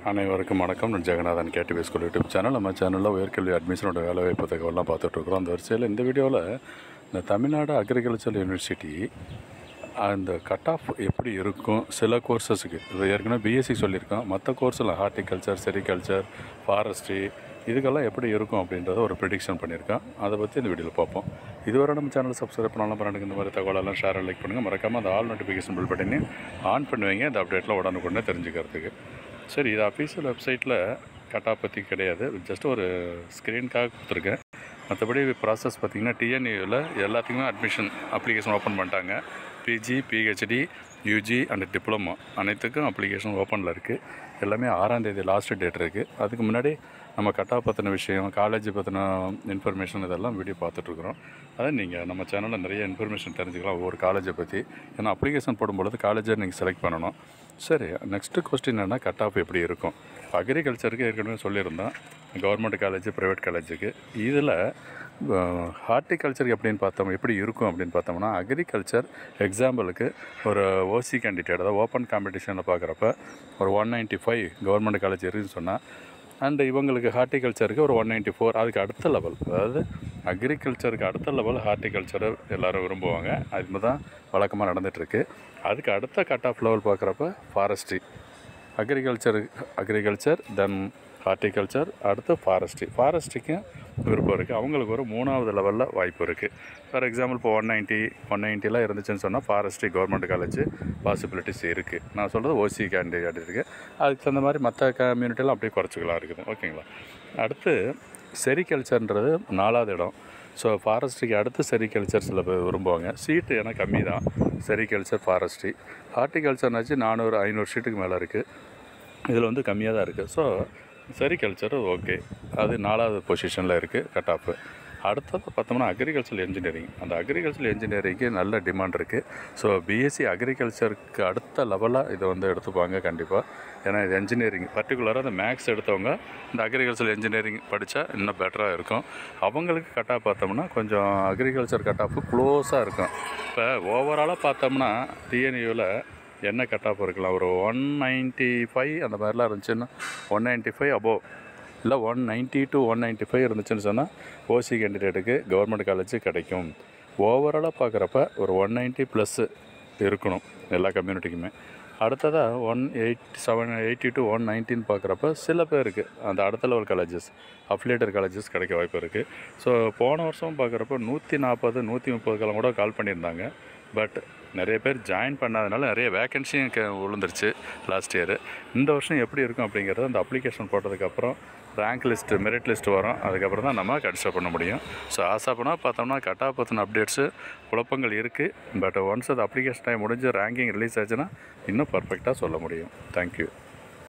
அனைவருக்கும் வணக்கம் நான் Jeganathan KTV school YouTube channel நம்ம சேனலில் உயர்கல்வி அட்மிஷனோட வேலைவாய்ப்பு தகவலாம் பார்த்துட்ருக்குறோம் அந்த வரிசையில் இந்த வீடியோவில் இந்த தமிழ்நாடு அக்ரிகல்ச்சர் யூனிவர்சிட்டி அந்த கட் ஆஃப் எப்படி இருக்கும் சில கோர்சஸுக்கு இது ஏற்கனவே பிஎஸ்சி சொல்லியிருக்கோம் மற்ற கோர்ஸில் ஹார்டிகல்ச்சர் செரிகல்ச்சர் ஃபாரஸ்ட்ரி இதுக்கெல்லாம் எப்படி இருக்கும் அப்படின்றத ஒரு ப்ரிடிக்ஷன் பண்ணியிருக்கேன் அதை பற்றி இந்த வீடியோவில் பார்ப்போம் இதுவரை நம்ம சேனல் சப்ஸ்கிரைப் பண்ணாலும் பண்ணுங்க இந்த மாதிரி தகவலெல்லாம் ஷேர் லைக் பண்ணுங்கள் மறக்காமல் அந்த ஆல் நோட்டிஃபிகேஷன் பில் பட்டனே ஆன் பண்ணுவீங்க இந்த அப்டேட்டில் உடனுக்குடனே தெரிஞ்சுக்கிறதுக்கு சரி இது அஃபீஷியல் வெப்சைட்டில் கட் ஆஃப் பற்றி கிடையாது ஜஸ்ட் ஒரு ஸ்க்ரீனுக்காக கொடுத்துருக்கேன் மற்றபடி ப்ராசஸ் பார்த்திங்கன்னா டிஎன்யூவில் எல்லாத்துக்குமே அட்மிஷன் அப்ளிகேஷன் ஓப்பன் பண்ணிட்டாங்க PG PhD UG and diploma அனைத்துக்கும் அப்ளிகேஷன் ஓப்பனில் இருக்குது எல்லாமே ஆறாம் தேதி லாஸ்ட் டேட் இருக்குது அதுக்கு முன்னாடி நம்ம கட்டா பற்றின விஷயம் காலேஜ் பற்றின இன்ஃபர்மேஷன் இதெல்லாம் வீடியோ பார்த்துட்ருக்குறோம் அதை நீங்கள் நம்ம சேனலில் நிறைய இன்ஃபர்மேஷன் தெரிஞ்சுக்கலாம் ஒவ்வொரு காலேஜை பற்றி ஏன்னா அப்ளிகேஷன் போடும்பொழுது காலேஜை நீங்கள் செலக்ட் பண்ணணும் சரி நெக்ஸ்ட்டு கொஸ்டின் என்ன கட் ஆஃப் எப்படி இருக்கும் அக்ரிகல்ச்சருக்கு ஏற்கனவே சொல்லியிருந்தோம் கவர்மெண்ட் காலேஜ் ப்ரைவேட் காலேஜுக்கு இதில் ஹார்டிகல்ச்சருக்கு எப்படின்னு பார்த்தோம் எப்படி இருக்கும் அப்படின்னு பார்த்தோம்னா அக்ரிகல்ச்சர் எக்ஸாம்பிளுக்கு ஒரு ஓசி கேண்டிடேட் அதாவது ஓப்பன் காம்படிஷனில் பார்க்குறப்ப ஒரு one ninety five government college இருக்குன்னு சொன்னால் அண்ட் இவங்களுக்கு ஹார்டிகல்ச்சருக்கு ஒரு ஒன் நைன்ட்டி ஃபோர் அதுக்கு அடுத்த லெவல் அதாவது அக்ரிகல்ச்சருக்கு அடுத்த லெவல் ஹார்டிகல்ச்சரை எல்லோரும் விரும்புவாங்க அது தான் வழக்கமாக நடந்துகிட்ருக்கு அதுக்கு அடுத்த கட் ஆஃப் லெவல் பார்க்குறப்ப forestry agriculture agriculture then horticulture அடுத்து ஃபாரஸ்ட்ரி ஃபாரஸ்ட்ரிக்கும் விருப்பம் இருக்குது அவங்களுக்கு ஒரு மூணாவது லெவலில் வாய்ப்பு இருக்குது ஃபார் எக்ஸாம்பிள் இப்போ ஒன் நைன்ட்டி ஒன் நைன்ட்டிலாம் இருந்துச்சுன்னு சொன்னால் ஃபாரஸ்ட்ரி கவர்மெண்ட் காலேஜ் பாசிபிலிட்டிஸ் இருக்குது நான் சொல்கிறது ஓசி கேண்டிடேட் இருக்குது அதுக்கு தகுந்த மாதிரி மற்ற கம்யூனிட்டிலாம் அப்படியே குறைச்சிக்கலாம் இருக்குது ஓகேங்களா அடுத்து செரிகல்ச்சர்ன்றது நாலாவது இடம் ஸோ ஃபாரஸ்ட்ரிக்கு அடுத்து செரிகல்ச்சர் சில பேர் விரும்புவாங்க சீட்டு ஏன்னா கம்மி தான் செரிகல்ச்சர் ஃபாரஸ்ட்ரி ஹார்டிகல்ச்சர்னாச்சு நானூறு ஐநூறு சீட்டுக்கு மேலே இருக்குது இதில் வந்து கம்மியாக தான் இருக்குது ஸோ செரிகல்ச்சர் ஓகே அது நாலாவது பொசிஷனில் இருக்குது கட் ஆஃப் அடுத்தது பார்த்தோம்னா அக்ரிகல்ச்சர் இன்ஜினியரிங் அந்த அக்ரிகல்ச்சர் இன்ஜினியரிங்க்கு நல்ல டிமாண்ட் இருக்குது ஸோ பிஎஸ்சி அக்ரிகல்ச்சருக்கு அடுத்த லெவலாக இதை வந்து எடுத்துப்பாங்க கண்டிப்பாக ஏன்னா இது இன்ஜினியரிங் பர்டிகுலராக அந்த மேக்ஸ் எடுத்தவங்க இந்த அக்ரிகல்ச்சர் இன்ஜினியரிங் படித்தா இன்னும் பெட்டராக இருக்கும் அவங்களுக்கு கட் ஆஃப் பார்த்தோம்னா கொஞ்சம் அக்ரிகல்ச்சர் கட் ஆஃப் க்ளோஸாக இருக்கும் இப்போ ஓவராலாக பார்த்தோம்னா டிஎன்யூவில் என்ன கட் ஆஃப் இருக்கலாம் ஒரு ஒன் நைன்ட்டி ஃபைவ் அந்த மாதிரிலாம் இருந்துச்சுன்னா ஒன் நைன்ட்டி ஃபைவ் அபோவ் இல்லை one ninety to one ninety five இருந்துச்சுன்னு சொன்னால் ஓசி கேண்டிடேட்டுக்கு கவர்மெண்ட் காலேஜ் கிடைக்கும் ஓவராலாக பார்க்குறப்ப ஒரு ஒன் நைன்ட்டி ப்ளஸ்ஸு இருக்கணும் எல்லா கம்யூனிட்டிக்குமே அடுத்ததாக one eight seven eighty to one nineteen பார்க்குறப்ப சில பேருக்கு அந்த அடுத்த லெவல் காலேஜஸ் அஃபிலியேட்டட் காலேஜஸ் கிடைக்க வாய்ப்பு இருக்குது ஸோ போன வருஷம் பார்க்குறப்ப நூற்றி நாற்பது நூற்றி முப்பதுக்கெல்லாம் கூட கால் பண்ணியிருந்தாங்க பட் நிறைய பேர் ஜாயின் பண்ணாதனால நிறைய வேக்கன்சியும் க விழுந்துருச்சு லாஸ்ட் இயர் இந்த வருஷம் எப்படி இருக்கும் அப்படிங்கிறது அந்த அப்ளிகேஷன் போட்டதுக்கப்புறம் ரேங்க் லிஸ்ட்டு மெரிட் லிஸ்ட் வரும் அதுக்கப்புறம் தான் நம்ம கன்சிடர் பண்ண முடியும் ஸோ ஆசாப்பனா பார்த்தோம்னா கட்டா பற்றின அப்டேட்ஸு குழப்பங்கள் இருக்குது பட் ஒன்ஸ் அது அப்ளிகேஷன் டைம் முடிஞ்சு ரேங்கிங் ரிலீஸ் ஆச்சுன்னா இன்னும் பர்ஃபெக்டாக சொல்ல முடியும் தேங்க்யூ